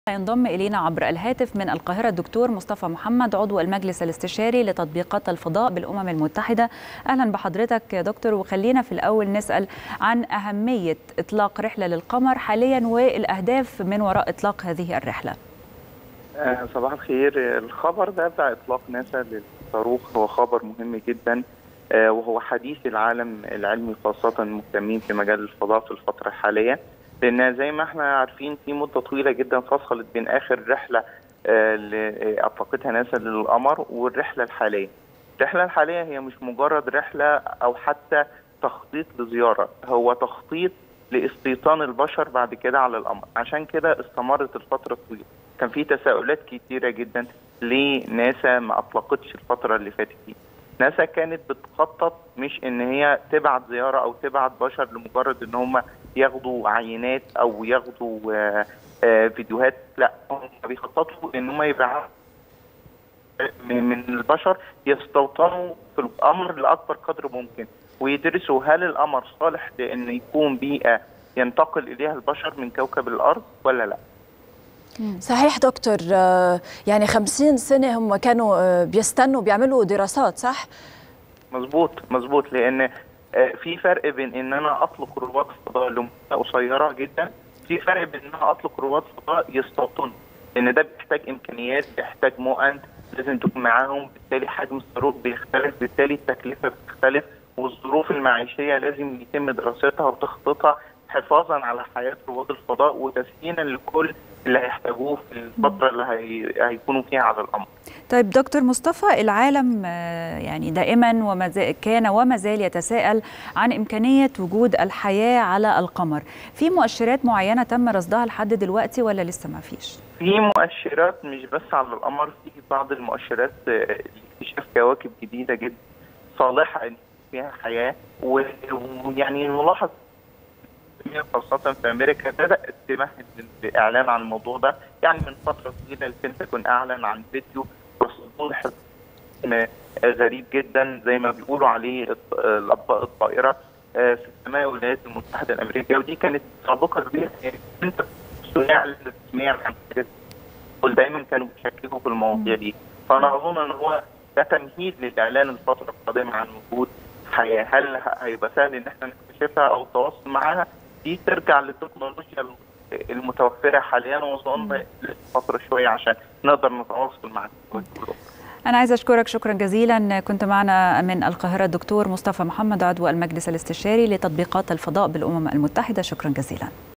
ينضم إلينا عبر الهاتف من القاهرة الدكتور مصطفى محمد عضو المجلس الاستشاري لتطبيقات الفضاء بالأمم المتحدة أهلا بحضرتك يا دكتور وخلينا في الأول نسأل عن أهمية إطلاق رحلة للقمر حاليا والأهداف من وراء إطلاق هذه الرحلة آه، صباح الخير الخبر ده بتاع إطلاق ناسا للصاروخ هو خبر مهم جدا آه، وهو حديث العالم العلمي خاصة المهتمين في مجال الفضاء في الفترة الحالية لان زي ما احنا عارفين في مده طويله جدا فصلت بين اخر رحله اللي اطلقتها ناسا للقمر والرحله الحاليه. الرحله الحاليه هي مش مجرد رحله او حتى تخطيط لزياره، هو تخطيط لاستيطان البشر بعد كده على القمر، عشان كده استمرت الفتره الطويله. كان في تساؤلات كتيره جدا ليه ناسا ما اطلقتش الفتره اللي فاتت دي. ناسا كانت بتخطط مش ان هي تبعت زياره او تبعت بشر لمجرد ان هم ياخدوا عينات او ياخدوا آآ آآ فيديوهات لا هم بيخططوا ان هم يبعتوا من البشر يستوطنوا في القمر لاكبر قدر ممكن ويدرسوا هل القمر صالح لان يكون بيئه ينتقل اليها البشر من كوكب الارض ولا لا صحيح دكتور يعني خمسين سنة هم كانوا بيستنوا بيعملوا دراسات صح؟ مظبوط مظبوط لأن في فرق بين ان انا اطلق رواد فضاء لمده قصيره جدا في فرق بين ان انا اطلق رواد فضاء يستوطنوا لان ده بيحتاج امكانيات بيحتاج مؤن لازم تكون معاهم بالتالي حجم الصاروخ بيختلف بالتالي التكلفه بتختلف والظروف المعيشيه لازم يتم دراستها وتخطيطها حفاظا على حياه رواد الفضاء وتسهيلا لكل اللي هيحتاجوه في الفتره اللي هي... هيكونوا فيها على القمر. طيب دكتور مصطفى العالم يعني دائما وما كان وما زال يتساءل عن امكانيه وجود الحياه على القمر، في مؤشرات معينه تم رصدها لحد دلوقتي ولا لسه ما فيش؟ في مؤشرات مش بس على القمر في بعض المؤشرات لاكتشاف كواكب جديده جدا صالحه ان فيها حياه ويعني نلاحظ خاصة في أمريكا بدأت تمهد للإعلان عن الموضوع ده يعني من فترة طويلة البنتاجون أعلن عن فيديو وصول غريب جدا زي ما بيقولوا عليه الأطباق الطائرة في سماء الولايات المتحدة الأمريكية ودي كانت سابقة كبيرة انت يعلن رسميا عن كده ودايما كانوا بيشككوا في المواضيع دي فأنا أظن إن هو ده تمهيد للإعلان الفترة القادمة عن وجود حياة هل هيبقى سهل إن احنا نكتشفها أو التواصل معاها دي ترجع للتكنولوجيا المتوفره حاليا واظن فتره شويه عشان نقدر نتواصل مع أنا عايزة أشكرك شكرا جزيلا كنت معنا من القاهرة الدكتور مصطفى محمد عضو المجلس الاستشاري لتطبيقات الفضاء بالأمم المتحدة شكرا جزيلا